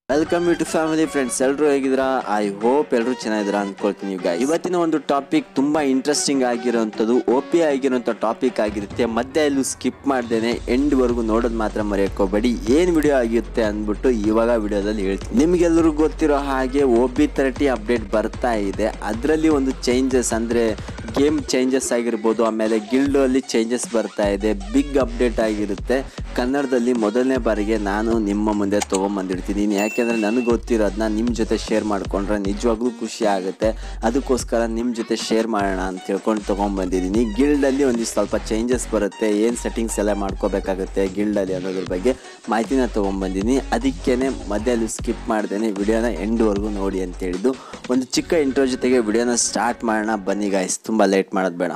Welcome you to family friends ಎಲ್ಲರೂ ಹೇಗಿದ್ದೀರಾ I hope ಎಲ್ಲರೂ ಚೆನ್ನಾಗಿದ್ದೀರಾ ಅಂದ್ಕೊಳ್ತೀನಿ guys. ಇವತ್ತಿನ ಒಂದು ಟಾಪಿಕ್ ತುಂಬಾ ಇಂಟ್ರೆಸ್ಟಿಂಗ್ ಆಗಿರೋಂಥದ್ದು ಓ ಪಿ ಆಗಿರೋಂಥ ಟಾಪಿಕ್ ಆಗಿರುತ್ತೆ ಮಧ್ಯೆ ಎಲ್ಲೂ ಸ್ಕಿಪ್ ಮಾಡ್ದೇನೆ ಎಂಡ್ ವರೆಗೂ ನೋಡೋದು ಮಾತ್ರ ಮರೆಯೋಕೋಬೇಡಿ ಏನ್ ವಿಡಿಯೋ ಆಗಿರುತ್ತೆ ಅಂದ್ಬಿಟ್ಟು ಇವಾಗ ವಿಡಿಯೋದಲ್ಲಿ ಹೇಳ್ತೀನಿ ನಿಮ್ಗೆಲ್ಲರಿಗೂ ಗೊತ್ತಿರೋ ಹಾಗೆ ಓ ಬಿ ತರ್ಟಿ ಅಪ್ಡೇಟ್ ಬರ್ತಾ ಇದೆ ಅದರಲ್ಲಿ ಒಂದು ಚೇಂಜಸ್ ಅಂದ್ರೆ ಗೇಮ್ ಚೇಂಜಸ್ ಆಗಿರ್ಬೋದು ಆಮೇಲೆ ಗಿಲ್ಡ್ ಅಲ್ಲಿ ಚೇಂಜಸ್ ಬರ್ತಾ ಇದೆ ಬಿಗ್ ಅಪ್ಡೇಟ್ ಆಗಿರುತ್ತೆ ಕನ್ನಡದಲ್ಲಿ ಮೊದಲನೇ ಬಾರಿಗೆ ನಾನು ನಿಮ್ಮ ಮುಂದೆ ತೊಗೊಂಬಂದಿರ್ತೀನಿ ಯಾಕೆಂದರೆ ನನಗೆ ಗೊತ್ತಿರೋದನ್ನ ನಿಮ್ಮ ಜೊತೆ ಶೇರ್ ಮಾಡಿಕೊಂಡ್ರೆ ನಿಜವಾಗ್ಲೂ ಖುಷಿ ಆಗುತ್ತೆ ಅದಕ್ಕೋಸ್ಕರ ನಿಮ್ಮ ಜೊತೆ ಶೇರ್ ಮಾಡೋಣ ಅಂತ ತಿಳ್ಕೊಂಡು ತೊಗೊಂಬಂದಿದ್ದೀನಿ ಗಿಲ್ಡಲ್ಲಿ ಒಂದಿಷ್ಟು ಸ್ವಲ್ಪ ಚೇಂಜಸ್ ಬರುತ್ತೆ ಏನು ಸೆಟ್ಟಿಂಗ್ಸ್ ಎಲ್ಲ ಮಾಡ್ಕೋಬೇಕಾಗುತ್ತೆ ಗಿಲ್ಡಲ್ಲಿ ಅನ್ನೋದ್ರ ಬಗ್ಗೆ ಮಾಹಿತಿನ ತೊಗೊಂಬಂದಿದ್ದೀನಿ ಅದಕ್ಕೇ ಮಧ್ಯದಲ್ಲಿ ಸ್ಕಿಪ್ ಮಾಡ್ದೇನೆ ವಿಡಿಯೋನ ಎಂಡ್ವರೆಗೂ ನೋಡಿ ಅಂತ ಹೇಳಿದ್ದು ಒಂದು ಚಿಕ್ಕ ಇಂಟ್ರೋ ಜೊತೆಗೆ ವಿಡಿಯೋನ ಸ್ಟಾರ್ಟ್ ಮಾಡೋಣ ಬನ್ನಿ ಗಾಯ್ಸ್ ತುಂಬ ಲೇಟ್ ಮಾಡೋದು ಬೇಡ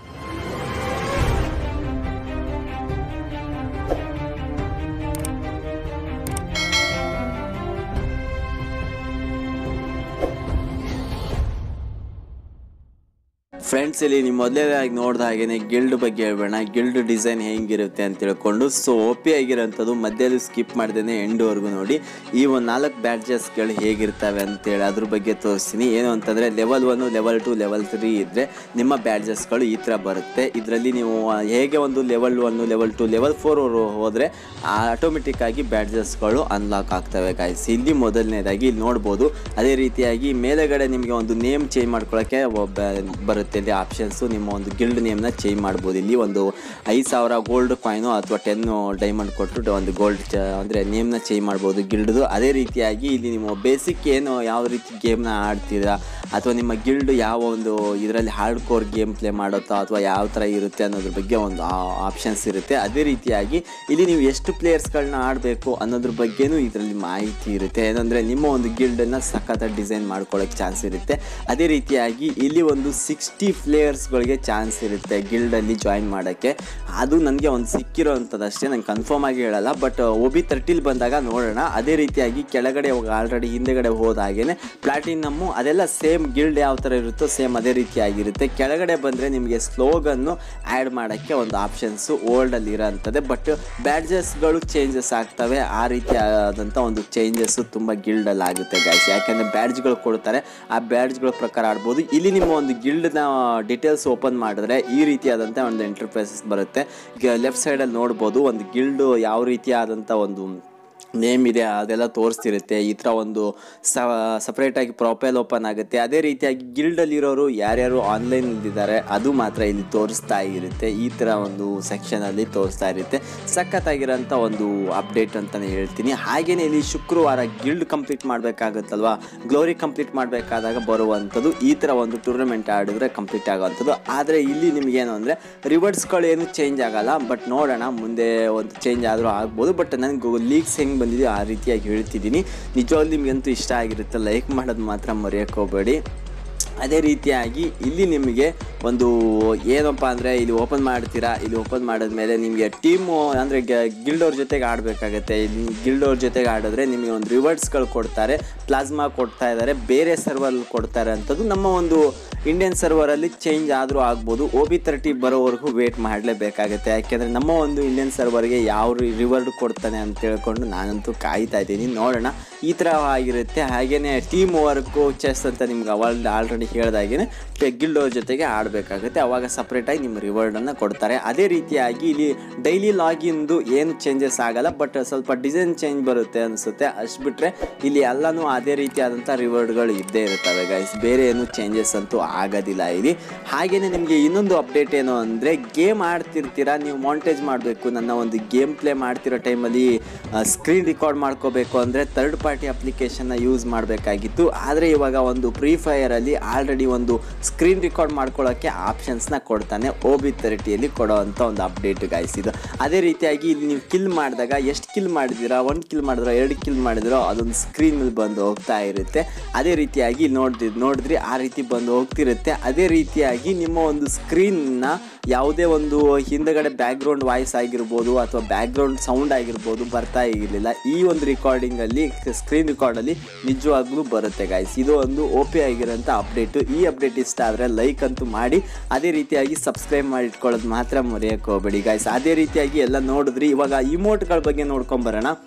ಫ್ರೆಂಡ್ಸ್ ಇಲ್ಲಿ ನೀವು ಮೊದಲನೇದಾಗಿ ನೋಡಿದ ಹಾಗೇನೆ ಗಿಲ್ಡ್ ಬಗ್ಗೆ ಹೇಳ್ಬೇಡ ಗಿಲ್ಡ್ ಡಿಸೈನ್ ಹೆಂಗಿರುತ್ತೆ ಅಂತ ತಿಳ್ಕೊಂಡು ಸೊ ಓಪಿ ಆಗಿರೋಂಥದ್ದು ಮಧ್ಯದಲ್ಲಿ ಸ್ಕಿಪ್ ಮಾಡ್ದೇನೆ ಎಂಡ್ವರೆಗೂ ನೋಡಿ ಈ ಒಂದು ನಾಲ್ಕು ಬ್ಯಾಡ್ಜಸ್ಗಳು ಹೇಗಿರ್ತವೆ ಅಂತೇಳಿ ಅದ್ರ ಬಗ್ಗೆ ತೋರಿಸ್ತೀನಿ ಏನು ಅಂತಂದರೆ level one level two level three ಇದ್ದರೆ ನಿಮ್ಮ ಬ್ಯಾಡ್ಜಸ್ಗಳು ಈ ಥರ ಬರುತ್ತೆ ಇದರಲ್ಲಿ ನೀವು ಹೇಗೆ ಒಂದು level one level two level four ಹೋದರೆ ಆಟೋಮೆಟಿಕ್ ಆಗಿ ಬ್ಯಾಡ್ಜಸ್ಗಳು ಅನ್ಲಾಕ್ ಆಗ್ತವೆ ಗಾಯ್ಸ್ ಇಲ್ಲಿ ಮೊದಲನೇದಾಗಿ ಇಲ್ಲಿ ನೋಡ್ಬೋದು ಅದೇ ರೀತಿಯಾಗಿ ಮೇಲೆಗಡೆ ನಿಮಗೆ ಒಂದು ನೇಮ್ ಚೇಂಜ್ ಮಾಡ್ಕೊಳ್ಳೋಕ್ಕೆ ಒಬ್ಬ ಬರುತ್ತೆ ಇಲ್ಲಿ ಆಪ್ಷನ್ಸು ನಿಮ್ಮ ಒಂದು ಗಿಲ್ಡ್ ನೇಮ್ನ ಚೇಂಜ್ ಮಾಡ್ಬೋದು ಇಲ್ಲಿ ಒಂದು ಐದು ಸಾವಿರ ಗೋಲ್ಡ್ ಕಾಯಿನು ಅಥವಾ ಟೆನ್ ಡೈಮಂಡ್ ಕೊಟ್ಟು ಒಂದು ಗೋಲ್ಡ್ ಅಂದರೆ ನೇಮ್ನ ಚೇಂಜ್ ಮಾಡ್ಬೋದು ಗಿಲ್ಡ್ದು ಅದೇ ರೀತಿಯಾಗಿ ಇಲ್ಲಿ ನಿಮ್ಮ ಬೇಸಿಕ್ ಏನು ಯಾವ ರೀತಿ ಗೇಮ್ನ ಆಡ್ತೀರಾ ಅಥವಾ ನಿಮ್ಮ ಗಿಲ್ಡ್ ಯಾವ ಒಂದು ಇದರಲ್ಲಿ ಹಾರ್ಡ್ ಕೋರ್ ಗೇಮ್ ಪ್ಲೇ ಮಾಡುತ್ತೋ ಅಥವಾ ಯಾವ ಥರ ಇರುತ್ತೆ ಅನ್ನೋದ್ರ ಬಗ್ಗೆ ಒಂದು ಆಪ್ಷನ್ಸ್ ಇರುತ್ತೆ ಅದೇ ರೀತಿಯಾಗಿ ಇಲ್ಲಿ ನೀವು ಎಷ್ಟು ಪ್ಲೇಯರ್ಸ್ಗಳನ್ನ ಆಡಬೇಕು ಅನ್ನೋದ್ರ ಬಗ್ಗೆನೂ ಇದರಲ್ಲಿ ಮಾಹಿತಿ ಇರುತ್ತೆ ಏನಂದರೆ ನಿಮ್ಮ ಒಂದು ಗಿಲ್ಡನ್ನು ಸಖತ್ತ ಡಿಸೈನ್ ಮಾಡ್ಕೊಳ್ಳೋಕ್ಕೆ ಚಾನ್ಸ್ ಇರುತ್ತೆ ಅದೇ ರೀತಿಯಾಗಿ ಇಲ್ಲಿ ಒಂದು ಸಿಕ್ಸ್ಟಿ ಪ್ಲೇಯರ್ಸ್ಗಳಿಗೆ ಚಾನ್ಸ್ ಇರುತ್ತೆ ಗಿಲ್ಡಲ್ಲಿ ಜಾಯಿನ್ ಮಾಡೋಕ್ಕೆ ಅದು ನನಗೆ ಒಂದು ಸಿಕ್ಕಿರೋ ಅಂಥದ್ದಷ್ಟೇ ನಂಗೆ ಕನ್ಫರ್ಮ್ ಆಗಿ ಹೇಳಲ್ಲ ಬಟ್ ಒ ಬಿ ತರ್ಟಿಲಿ ಬಂದಾಗ ನೋಡೋಣ ಅದೇ ರೀತಿಯಾಗಿ ಕೆಳಗಡೆ ಆಲ್ರೆಡಿ ಹಿಂದೆಗಡೆ ಹೋದಾಗೇನೆ ಪ್ಲಾಟಿನಮ್ಮು ಅದೆಲ್ಲ ಸೇಮ್ ಗಿಲ್ಡ್ ಯಾವ ಥರ ಇರುತ್ತೋ ಸೇಮ್ ಅದೇ ರೀತಿಯಾಗಿರುತ್ತೆ ಕೆಳಗಡೆ ಬಂದರೆ ನಿಮಗೆ ಸ್ಲೋಗನ್ನು ಆ್ಯಡ್ ಮಾಡೋಕ್ಕೆ ಒಂದು ಆಪ್ಷನ್ಸು ಓಲ್ಡಲ್ಲಿ ಇರೋಂಥದ್ದೇ ಬಟ್ ಬ್ಯಾಡ್ಜಸ್ಗಳು ಚೇಂಜಸ್ ಆಗ್ತವೆ ಆ ರೀತಿಯಾದಂಥ ಒಂದು ಚೇಂಜಸ್ಸು ತುಂಬ ಗಿಲ್ಡಲ್ಲಿ ಆಗುತ್ತೆ ಗಾಯ್ಸ್ ಯಾಕೆಂದರೆ ಬ್ಯಾಡ್ಜ್ಗಳು ಕೊಡ್ತಾರೆ ಆ ಬ್ಯಾಡ್ಜ್ಗಳ ಪ್ರಕಾರ ಆಡ್ಬೋದು ಇಲ್ಲಿ ನಿಮ್ಮ ಒಂದು ಗಿಲ್ಡ್ನ ಡೀಟೇಲ್ಸ್ ಓಪನ್ ಮಾಡಿದ್ರೆ ಈ ರೀತಿಯಾದಂಥ ಒಂದು ಎಂಟರ್ಪ್ರೈಸಸ್ ಬರುತ್ತೆ ಲೆಫ್ಟ್ ಸೈಡಲ್ಲಿ ನೋಡ್ಬೋದು ಒಂದು ಗಿಲ್ಡು ಯಾವ ರೀತಿಯಾದಂಥ ಒಂದು ನೇಮ್ ಇದೆ ಅದೆಲ್ಲ ತೋರಿಸ್ತಿರುತ್ತೆ ಈ ಥರ ಒಂದು ಸಪ್ರೇಟಾಗಿ ಪ್ರೊಫೈಲ್ ಓಪನ್ ಆಗುತ್ತೆ ಅದೇ ರೀತಿಯಾಗಿ ಗಿಲ್ಡಲ್ಲಿರೋರು ಯಾರ್ಯಾರು ಆನ್ಲೈನ್ ಇದ್ದಾರೆ ಅದು ಮಾತ್ರ ಇಲ್ಲಿ ತೋರಿಸ್ತಾ ಇರುತ್ತೆ ಈ ಥರ ಒಂದು ಸೆಕ್ಷನಲ್ಲಿ ತೋರಿಸ್ತಾ ಇರುತ್ತೆ ಸಖತ್ತಾಗಿರೋಂಥ ಒಂದು ಅಪ್ಡೇಟ್ ಅಂತಲೇ ಹೇಳ್ತೀನಿ ಹಾಗೆಯೇ ಇಲ್ಲಿ ಶುಕ್ರವಾರ ಗಿಲ್ಡ್ ಕಂಪ್ಲೀಟ್ ಮಾಡಬೇಕಾಗುತ್ತಲ್ವಾ ಗ್ಲೋರಿ ಕಂಪ್ಲೀಟ್ ಮಾಡಬೇಕಾದಾಗ ಬರುವಂಥದ್ದು ಈ ಥರ ಒಂದು ಟೂರ್ನಮೆಂಟ್ ಆಡಿದ್ರೆ ಕಂಪ್ಲೀಟ್ ಆಗುವಂಥದ್ದು ಆದರೆ ಇಲ್ಲಿ ನಿಮಗೇನು ಅಂದರೆ ರಿವರ್ಡ್ಸ್ಗಳು ಏನು ಚೇಂಜ್ ಆಗಲ್ಲ ಬಟ್ ನೋಡೋಣ ಮುಂದೆ ಒಂದು ಚೇಂಜ್ ಆದರೂ ಆಗ್ಬೋದು ಬಟ್ ನನಗೆ ಲೀಗ್ಸ್ ಹೆಂಗೆ ಬಂದಿದೆಯೋ ಆ ರೀತಿಯಾಗಿ ಹೇಳ್ತಿದ್ದೀನಿ ನಿಜವಾಗ್ಲೂ ನಿಮಗಂತೂ ಇಷ್ಟ ಆಗಿರುತ್ತೆ ಲೈಕ್ ಮಾಡೋದು ಮಾತ್ರ ಮರೆಯೋಕ್ಕೆ ಹೋಗಬೇಡಿ ಅದೇ ರೀತಿಯಾಗಿ ಇಲ್ಲಿ ನಿಮಗೆ ಒಂದು ಏನಪ್ಪ ಅಂದರೆ ಇಲ್ಲಿ ಓಪನ್ ಮಾಡ್ತೀರಾ ಇಲ್ಲಿ ಓಪನ್ ಮಾಡಿದ್ಮೇಲೆ ನಿಮಗೆ ಟೀಮು ಅಂದರೆ ಗಿಲ್ಡೋರ್ ಜೊತೆಗೆ ಆಡಬೇಕಾಗತ್ತೆ ಗಿಲ್ಡೋರ್ ಜೊತೆಗೆ ಆಡಿದ್ರೆ ನಿಮಗೆ ಒಂದು ರಿವರ್ಡ್ಸ್ಗಳು ಕೊಡ್ತಾರೆ ಪ್ಲಾಸ್ಮಾ ಕೊಡ್ತಾ ಇದ್ದಾರೆ ಬೇರೆ ಸರ್ವರಲ್ಲಿ ಕೊಡ್ತಾರೆ ಅಂಥದ್ದು ನಮ್ಮ ಒಂದು ಇಂಡಿಯನ್ ಸರ್ವರಲ್ಲಿ ಚೇಂಜ್ ಆದರೂ ಆಗ್ಬೋದು ಒ ಬಿ ತರ್ಟಿ ಬರೋವರೆಗೂ ವೇಟ್ ಮಾಡಲೇಬೇಕಾಗುತ್ತೆ ಯಾಕೆಂದರೆ ನಮ್ಮ ಒಂದು ಇಂಡಿಯನ್ ಸರ್ವರ್ಗೆ ಯಾವ ರಿವರ್ಡ್ ಕೊಡ್ತಾನೆ ಅಂತ ಹೇಳ್ಕೊಂಡು ನಾನಂತೂ ಕಾಯ್ತಾ ಇದ್ದೀನಿ ನೋಡೋಣ ಈ ಥರ ಆಗಿರುತ್ತೆ ಹಾಗೆಯೇ ಟೀಮ್ ವರ್ಕು ಚೆಸ್ ಅಂತ ನಿಮ್ಗೆ ಅವಾಗ ಆಲ್ರೆಡಿ ಹೇಳ್ದಾಗೇ ಗಿಲ್ಡೋರ್ ಜೊತೆಗೆ ಆಡಬೇಕಾಗುತ್ತೆ ಅವಾಗ ಸಪ್ರೇಟಾಗಿ ನಿಮ್ಮ ರಿವಾರ್ಡನ್ನು ಕೊಡ್ತಾರೆ ಅದೇ ರೀತಿಯಾಗಿ ಇಲ್ಲಿ ಡೈಲಿ ಲಾಗಿನ್ದು ಏನು ಚೇಂಜಸ್ ಆಗಲ್ಲ ಬಟ್ ಸ್ವಲ್ಪ ಡಿಸೈನ್ ಚೇಂಜ್ ಬರುತ್ತೆ ಅನಿಸುತ್ತೆ ಅಷ್ಟು ಬಿಟ್ಟರೆ ಇಲ್ಲಿ ಎಲ್ಲನೂ ಅದೇ ರೀತಿಯಾದಂಥ ರಿವಾರ್ಡ್ಗಳು ಇದ್ದೇ ಇರ್ತವೆ ಗೈಸ್ ಬೇರೆ ಏನು ಚೇಂಜಸ್ ಅಂತೂ ಆಗೋದಿಲ್ಲ ಇಲ್ಲಿ ಹಾಗೆಯೇ ನಿಮಗೆ ಇನ್ನೊಂದು ಅಪ್ಡೇಟ್ ಏನು ಅಂದರೆ ಗೇಮ್ ಆಡ್ತಿರ್ತೀರಾ ನೀವು ಮಾಂಟೇಜ್ ಮಾಡಬೇಕು ನನ್ನ ಒಂದು ಗೇಮ್ ಪ್ಲೇ ಮಾಡ್ತಿರೋ ಟೈಮಲ್ಲಿ ಸ್ಕ್ರೀನ್ ರೆಕಾರ್ಡ್ ಮಾಡ್ಕೋಬೇಕು ಅಂದರೆ ಥರ್ಡ್ ಪಾರ್ಟಿ ಅಪ್ಲಿಕೇಶನ್ನ ಯೂಸ್ ಮಾಡಬೇಕಾಗಿತ್ತು ಆದರೆ ಇವಾಗ ಒಂದು ಫ್ರೀ ಫೈರಲ್ಲಿ ಆಲ್ರೆಡಿ ಒಂದು ಸ್ಕ್ರೀನ್ ರೆಕಾರ್ಡ್ ಮಾಡ್ಕೊಳ್ಳೋಕ್ಕೆ ಆಪ್ಷನ್ಸ್ನ ಕೊಡ್ತಾನೆ ಓ ಬಿ ತರ್ಟಿಯಲ್ಲಿ ಕೊಡೋವಂಥ ಒಂದು ಅಪ್ಡೇಟ್ ಗಾಯ್ಸ್ ಇದು ಅದೇ ರೀತಿಯಾಗಿ ಇಲ್ಲಿ ನೀವು ಕಿಲ್ ಮಾಡಿದಾಗ ಎಷ್ಟು ಕಿಲ್ ಮಾಡಿದ್ದೀರಾ ಒಂದು ಕಿಲ್ ಮಾಡಿದ್ರೋ ಎರಡು ಕಿಲ್ ಮಾಡಿದ್ರೋ ಅದೊಂದು ಸ್ಕ್ರೀನ್ ಮೇಲೆ ಬಂದು ಹೋಗ್ತಾ ಇರುತ್ತೆ ಅದೇ ರೀತಿಯಾಗಿ ಇಲ್ಲಿ ನೋಡ್ದಿ ನೋಡಿದ್ರಿ ಆ ರೀತಿ ಬಂದು ಹೋಗ್ತಿರುತ್ತೆ ಅದೇ ರೀತಿಯಾಗಿ ನಿಮ್ಮ ಒಂದು ಸ್ಕ್ರೀನ್ನ ಯಾವುದೇ ಒಂದು ಹಿಂದಗಡೆ ಬ್ಯಾಕ್ಗ್ರೌಂಡ್ ವಾಯ್ಸ್ ಆಗಿರ್ಬೋದು ಅಥವಾ ಬ್ಯಾಕ್ಗ್ರೌಂಡ್ ಸೌಂಡ್ ಆಗಿರ್ಬೋದು ಬರ್ತಾ ಇರಲಿಲ್ಲ ಈ ಒಂದು ರೆಕಾರ್ಡಿಂಗಲ್ಲಿ ಸ್ಕ್ರೀನ್ ರೆಕಾರ್ಡಲ್ಲಿ ನಿಜವಾಗ್ಲೂ ಬರುತ್ತೆ ಗಾಯ್ಸ್ ಇದು ಒಂದು ಓ ಪಿ ಆಗಿರೋಂಥ ಅಪ್ಡೇಟು ಈ ಅಪ್ಡೇಟ್ ಇಷ್ಟ ಆದರೆ ಲೈಕ್ ಅಂತೂ ಮಾಡಿ ಅದೇ ರೀತಿಯಾಗಿ ಸಬ್ಸ್ಕ್ರೈಬ್ ಮಾಡಿ ಇಟ್ಕೊಳ್ಳೋದು ಮಾತ್ರ ಮರೆಯೋಕ್ಕೆ ಹೋಗಬೇಡಿ ಗಾಯ್ಸ್ ಅದೇ ರೀತಿಯಾಗಿ ಎಲ್ಲ ನೋಡಿದ್ರಿ ಇವಾಗ ಇಮೋಟ್ಗಳ ಬಗ್ಗೆ ನೋಡ್ಕೊಂಬರೋಣ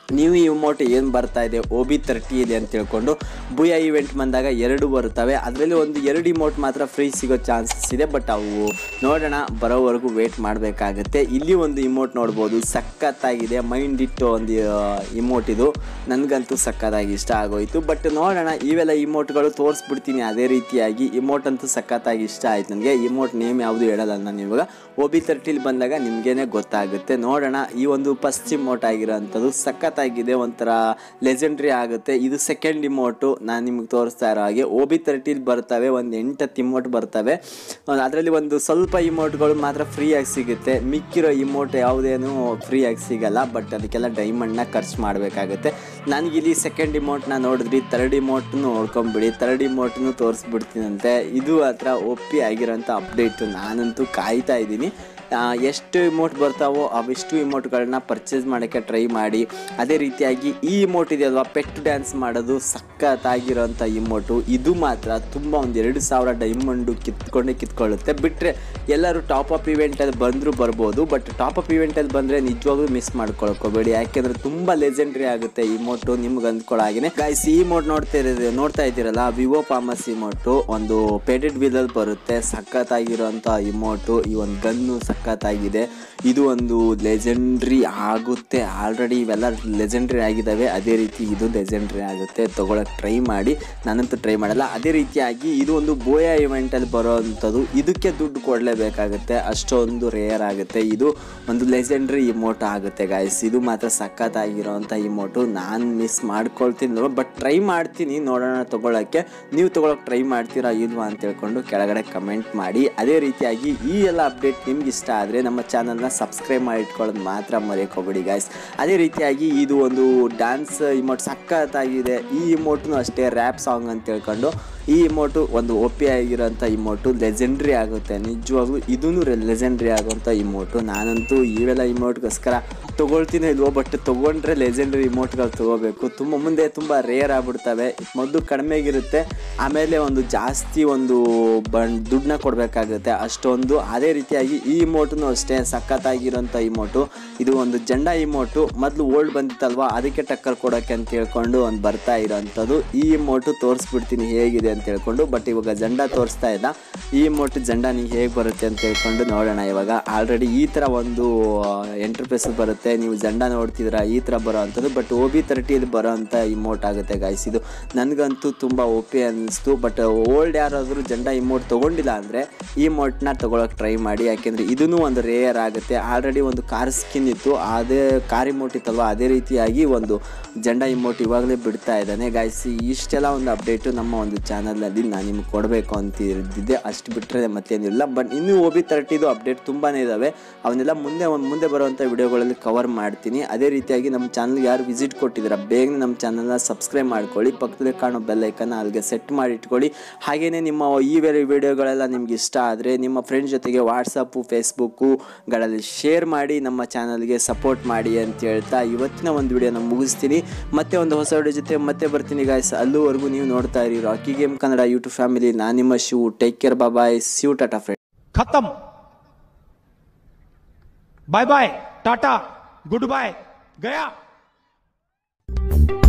ನೀವು ಈ ಇಮೋಟ್ ಏನು ಬರ್ತಾ ಇದೆ ಒ ಬಿ ತರ್ಟಿ ಇದೆ ಅಂತ ತಿಳ್ಕೊಂಡು ಬುಯ ಇವೆಂಟ್ ಬಂದಾಗ ಎರಡು ಬರ್ತವೆ ಅದರಲ್ಲಿ ಒಂದು ಎರಡು ಇಮೋಟ್ ಮಾತ್ರ ಫ್ರೀ ಸಿಗೋ ಚಾನ್ಸಸ್ ಇದೆ ಬಟ್ ಅವು ನೋಡೋಣ ಬರೋವರೆಗೂ ವೇಟ್ ಮಾಡಬೇಕಾಗುತ್ತೆ ಇಲ್ಲಿ ಒಂದು ಇಮೋಟ್ ನೋಡ್ಬೋದು ಸಖತ್ತಾಗಿದೆ ಮೈಂಡ್ ಇಟ್ಟು ಒಂದು ಇಮೋಟ್ ಇದು ನನಗಂತೂ ಸಖತ್ತಾಗಿ ಇಷ್ಟ ಆಗೋಯ್ತು ಬಟ್ ನೋಡೋಣ ಇವೆಲ್ಲ ಇಮೋಟ್ಗಳು ತೋರಿಸ್ಬಿಡ್ತೀನಿ ಅದೇ ರೀತಿಯಾಗಿ ಇಮೋಟ್ ಅಂತೂ ಸಖತ್ತಾಗಿ ಇಷ್ಟ ಆಯ್ತು ನನಗೆ ಇಮೋಟ್ ನೇಮ್ ಯಾವುದು ಹೇಳಲ್ಲ ನಾನು ಇವಾಗ ಒ ಬಿ ತರ್ಟಿಲಿ ಬಂದಾಗ ನಿಮಗೇನೆ ಗೊತ್ತಾಗುತ್ತೆ ನೋಡೋಣ ಈ ಒಂದು ಫಸ್ಟ್ ಇಮೋಟ್ ಆಗಿರೋವಂಥದ್ದು ಸಖತ್ತಾಗಿದೆ ಒಂಥರ ಲೆಜೆಂಡ್ರಿ ಆಗುತ್ತೆ ಇದು ಸೆಕೆಂಡ್ ಇಮೋಟು ನಾನು ನಿಮ್ಗೆ ತೋರಿಸ್ತಾ ಇರೋ ಹಾಗೆ ಒ ಬಿ ತರ್ಟಿಲಿ ಬರ್ತವೆ ಒಂದು ಎಂಟತ್ತು ಇಮೋಟ್ ಬರ್ತವೆ ಅದರಲ್ಲಿ ಒಂದು ಸ್ವಲ್ಪ ಇಮೋಟ್ಗಳು ಮಾತ್ರ ಫ್ರೀಯಾಗಿ ಸಿಗುತ್ತೆ ಮಿಕ್ಕಿರೋ ಇಮೋಟ್ ಯಾವುದೇನು ಫ್ರೀಯಾಗಿ ಸಿಗಲ್ಲ ಬಟ್ ಅದಕ್ಕೆಲ್ಲ ಡೈಮಂಡ್ನ ಖರ್ಚು ಮಾಡಬೇಕಾಗುತ್ತೆ ನನಗೆ ಇಲ್ಲಿ ಸೆಕೆಂಡ್ ಇಮೋಟ್ನ ನೋಡಿದ್ರಿ ತರ್ಡ್ ಇಮೋಟ್ನು ನೋಡ್ಕೊಂಬಿಡಿ ತರ್ಡ್ ಇಮೋಟ್ನು ತೋರಿಸ್ಬಿಡ್ತೀನಂತೆ ಇದು ಹತ್ರ ಒಪ್ಪಿ ಆಗಿರೋಂಥ ಅಪ್ಡೇಟು ನಾನಂತೂ ಕಾಯ್ತಾ ಇದ್ದೀನಿ ಆ, ಎಷ್ಟು ಇಮೋಟ್ ಬರ್ತಾವೋ ಅವಿಷ್ಟು ಇಮೋಟ್ಗಳನ್ನ ಪರ್ಚೇಸ್ ಮಾಡೋಕ್ಕೆ ಟ್ರೈ ಮಾಡಿ ಅದೇ ರೀತಿಯಾಗಿ ಈ ಇಮೋಟ್ ಇದೆಯಲ್ವಾ ಪೆಟ್ ಡ್ಯಾನ್ಸ್ ಮಾಡೋದು ಸಖತ್ತಾಗಿರೋಂಥ ಇಮೋಟು ಇದು ಮಾತ್ರ ತುಂಬ ಒಂದು ಎರಡು ಸಾವಿರ ಡೈಮಂಡು ಕಿತ್ಕೊಂಡೇ ಕಿತ್ಕೊಳ್ಳುತ್ತೆ ಬಿಟ್ಟರೆ ಎಲ್ಲರೂ ಟಾಪ್ ಅಪ್ ಇವೆಂಟಲ್ಲಿ ಬಂದರೂ ಬರ್ಬೋದು ಬಟ್ ಟಾಪ್ ಅಪ್ ಇವೆಂಟಲ್ಲಿ ಬಂದರೆ ನಿಜವಾಗ್ಲೂ ಮಿಸ್ ಮಾಡ್ಕೊಳ್ಕೋಬೇಡಿ ಯಾಕೆಂದರೆ ತುಂಬ ಲೆಜೆಂಡ್ರಿ ಆಗುತ್ತೆ ಈ ಇಮೋಟು ನಿಮ್ಗೆ ಅಂದ್ಕೊಳ್ಳೋ ಹಾಗೆ ಗಾಯ್ಸ್ ಈ ಇಮೋಟ್ ನೋಡ್ತಾ ಇರೋದು ನೋಡ್ತಾ ಇದ್ದೀರಲ್ಲ ವಿವೋ ಫಾರ್ಮಸ್ ಇಮೋಟು ಒಂದು ಪೇಡೆಡ್ ವೀಲಲ್ಲಿ ಬರುತ್ತೆ ಸಖತ್ತಾಗಿರೋಂಥ ಇಮೋಟು ಈ ಒಂದು ಗನ್ನು ಸಖತ್ತಾಗಿದೆ ಇದು ಒಂದು ಲೆಜೆಂಡ್ರಿ ಆಗುತ್ತೆ ಆಲ್ರೆಡಿ ಇವೆಲ್ಲ ಲೆಜೆಂಡ್ರಿ ಆಗಿದ್ದಾವೆ ಅದೇ ರೀತಿ ಇದು ಲೆಜೆಂಡ್ರಿ ಆಗುತ್ತೆ ತೊಗೊಳಕ್ಕೆ ಟ್ರೈ ಮಾಡಿ ನಾನಂತೂ ಟ್ರೈ ಮಾಡಲ್ಲ ಅದೇ ರೀತಿಯಾಗಿ ಇದು ಒಂದು ಬೋಯ ಇವೆಂಟಲ್ಲಿ ಬರೋವಂಥದ್ದು ಇದಕ್ಕೆ ದುಡ್ಡು ಕೊಡಲೇಬೇಕಾಗುತ್ತೆ ಅಷ್ಟೊಂದು ರೇರ್ ಆಗುತ್ತೆ ಇದು ಒಂದು ಲೆಜೆಂಡ್ರಿ ಇಮೋಟ್ ಆಗುತ್ತೆ ಗಾಯ್ಸ್ ಇದು ಮಾತ್ರ ಸಖತ್ತಾಗಿರೋವಂಥ ಇಮೋಟು ನಾನು ಮಿಸ್ ಮಾಡ್ಕೊಳ್ತೀನಿ ಬಟ್ ಟ್ರೈ ಮಾಡ್ತೀನಿ ನೋಡೋಣ ತೊಗೊಳಕ್ಕೆ ನೀವು ತೊಗೊಳಕ್ಕೆ ಟ್ರೈ ಮಾಡ್ತೀರಾ ಇಲ್ವಾ ಅಂತ ಹೇಳ್ಕೊಂಡು ಕೆಳಗಡೆ ಕಮೆಂಟ್ ಮಾಡಿ ಅದೇ ರೀತಿಯಾಗಿ ಈ ಎಲ್ಲ ಅಪ್ಡೇಟ್ ನಿಮ್ಗೆ ಇಷ್ಟ ಆದರೆ ನಮ್ಮ ಚಾನಲ್ನ ಸಬ್ಸ್ಕ್ರೈಬ್ ಮಾಡಿ ಇಟ್ಕೊಳ್ಳೋದು ಮಾತ್ರ ಮರೆಯೋಕೋಬೇಡಿ ಗಾಯ್ಸ್ ಅದೇ ರೀತಿಯಾಗಿ ಇದು ಒಂದು ಡ್ಯಾನ್ಸ್ ಇಮೋಟ್ ಸಖತ್ತಾಗಿದೆ ಈ ಇಮೋಟ್ನು ಅಷ್ಟೇ ರ್ಯಾಪ್ ಸಾಂಗ್ ಅಂತ ಹೇಳ್ಕೊಂಡು ಈ ಇಮೋಟು ಒಂದು ಒಪ್ಪಿ ಆಗಿರೋಂಥ ಇಮೋಟು ಲೆಜೆಂಡ್ರಿ ಆಗುತ್ತೆ ನಿಜವಾಗ್ಲೂ ಇದೂ ಲೆಜೆಂಡ್ರಿ ಆಗುವಂಥ ಇಮೋಟು ನಾನಂತೂ ಇವೆಲ್ಲ ಇಮೋಟ್ಗೋಸ್ಕರ ತೊಗೊಳ್ತೀನಿ ಇಲ್ವೋ ಬಟ್ ತೊಗೊಂಡ್ರೆ ಲೆಜೆಂಡ್ರಿ ಇಮೋಟ್ಗಳು ತೊಗೋಬೇಕು ತುಂಬ ಮುಂದೆ ತುಂಬ ರೇರ್ ಆಗ್ಬಿಡ್ತವೆ ಮೊದಲು ಕಡಿಮೆಗಿರುತ್ತೆ ಆಮೇಲೆ ಒಂದು ಜಾಸ್ತಿ ಒಂದು ಬಣ್ ದುಡ್ಡನ್ನ ಕೊಡಬೇಕಾಗುತ್ತೆ ಅಷ್ಟೊಂದು ಅದೇ ರೀತಿಯಾಗಿ ಈ ಇಮೋಟು ಅಷ್ಟೇ ಸಖತ್ತಾಗಿರೋಂಥ ಇಮೋಟು ಇದು ಒಂದು ಜಂಡ ಇಮೋಟು ಮೊದಲು ಓಲ್ಡ್ ಬಂದಿತ್ತಲ್ವಾ ಅದಕ್ಕೆ ಟಕ್ಕರ್ ಕೊಡೋಕ್ಕೆ ಅಂತ ಹೇಳ್ಕೊಂಡು ಒಂದು ಬರ್ತಾ ಇರೋಂಥದ್ದು ಈ ಇಮೋಟು ತೋರಿಸ್ಬಿಡ್ತೀನಿ ಹೇಗಿದೆ ಅಂತ ಹೇಳ್ಕೊಂಡು ಬಟ್ ಇವಾಗ ಜಂಡ ತೋರಿಸ್ತಾ ಇಲ್ಲ ಈ ಇಮೋಟು ಜಂಡ ನೀವು ಹೇಗೆ ಬರುತ್ತೆ ಅಂತ ಹೇಳ್ಕೊಂಡು ನೋಡೋಣ ಇವಾಗ ಆಲ್ರೆಡಿ ಈ ಥರ ಒಂದು ಎಂಟರ್ಪೇಸ್ ಬರುತ್ತೆ ನೀವು ಜಂಡ ನೋಡ್ತಿದ್ರ ಈ ಥರ ಬರೋ ಅಂಥದ್ದು ಬಟ್ ಒ ಬಿ ತರ್ಟಿಯಲ್ಲಿ ಬರೋ ಅಂಥ ಇಮೋಟ್ ಆಗುತ್ತೆ ಗಾಯ್ಸ್ ಇದು ನನಗಂತೂ ತುಂಬ ಓಪಿ ಅನ್ನಿಸ್ತು ಬಟ್ ಓಲ್ಡ್ ಯಾರಾದರೂ ಜಂಡ ಇಮೋಟ್ ತೊಗೊಂಡಿಲ್ಲ ಅಂದರೆ ಈ ಇಮೋಟ್ನ ತೊಗೊಳಕ್ಕೆ ಟ್ರೈ ಮಾಡಿ ಯಾಕೆಂದರೆ ಇದೂ ಒಂದು ರೇಯರ್ ಆಗುತ್ತೆ ಆಲ್ರೆಡಿ ಒಂದು ಕಾರ್ ಸ್ಕಿನ್ ಇತ್ತು ಅದೇ ಕಾರ್ ಇಮೋಟ್ ಇತ್ತಲ್ವ ಅದೇ ರೀತಿಯಾಗಿ ಒಂದು ಜಂಡ ಇಮೋಟ್ ಇವಾಗಲೇ ಬಿಡ್ತಾ ಇದ್ದಾನೆ ಗಾಯ್ಸ್ ಇಷ್ಟೆಲ್ಲ ಒಂದು ಅಪ್ಡೇಟು ನಮ್ಮ ಒಂದು ಚಾನಲ್ನಲ್ಲಿ ನಾನು ನಿಮ್ಗೆ ಕೊಡಬೇಕು ಅಂತ ಇದ್ದಿದ್ದೆ ಅಷ್ಟು ಬಿಟ್ಟರೆ ಮತ್ತೇನಿಲ್ಲ ಬಟ್ ಇನ್ನೂ ಒ ಬಿ ತರ್ಟಿದು ಅಪ್ಡೇಟ್ ತುಂಬಾ ಇದ್ದಾವೆ ಅವನ್ನೆಲ್ಲ ಮುಂದೆ ಒಂದು ಮುಂದೆ ಬರುವಂಥ ವಿಡಿಯೋಗಳಲ್ಲಿ ಕವರ್ ಮಾಡ್ತೀನಿ ಅದೇ ರೀತಿಯಾಗಿ ನಮ್ಮ ಚಾನಲ್ಗೆ ಯಾರು ವಿಸಿಟ್ ಕೊಟ್ಟಿದ್ದೀರಾ ಬೇಗನೆ ನಮ್ಮ ಚಾನಲ್ನ ಸಬ್ಸ್ಕ್ರೈಬ್ ಮಾಡ್ಕೊಳ್ಳಿ ಪಕ್ಕದಲ್ಲಿ ಕಾಣೋ ಬೆಲ್ ಐಕನ್ನ ಅಲ್ಲಿಗೆ ಸೆಟ್ ಮಾಡಿ ಇಟ್ಕೊಳ್ಳಿ ಹಾಗೆಯೇ ನಿಮ್ಮ ಈ ಬೇರೆ ವಿಡಿಯೋಗಳೆಲ್ಲ ನಿಮ್ಗೆ ಇಷ್ಟ ಆದರೆ ನಿಮ್ಮ ಫ್ರೆಂಡ್ಸ್ ಜೊತೆಗೆ ವಾಟ್ಸಪ್ಪು ಫೇಸ್ಬುಕ್ಕುಗಳಲ್ಲಿ ಶೇರ್ ಮಾಡಿ ನಮ್ಮ ಚಾನಲ್ಗೆ ಸಪೋರ್ಟ್ ಮಾಡಿ ಅಂತ ಹೇಳ್ತಾ ಇವತ್ತಿನ ಒಂದು ವಿಡಿಯೋನ ಮುಗಿಸ್ತೀನಿ ಮತ್ತೆ ಒಂದು ಹೊಸ ವಿಡಿಯೋ ಜೊತೆ ಮತ್ತೆ ಬರ್ತೀನಿ ಗಾಯ್ಸ್ ಅಲ್ಲೂವರೆಗೂ ನೀವು ನೋಡ್ತಾ ಇರಿ Rocky game Kannada YouTube family ನಾನು ನಿಮ್ಮ ಶಿವು ಟೇಕ್ ಕೇರ್ ಬಾಯ್ ಸಿವ್ ಟಾಟಾ ಫ್ರೆಂಡ್ खत्म बाय बाय टाटा गुड बाय गया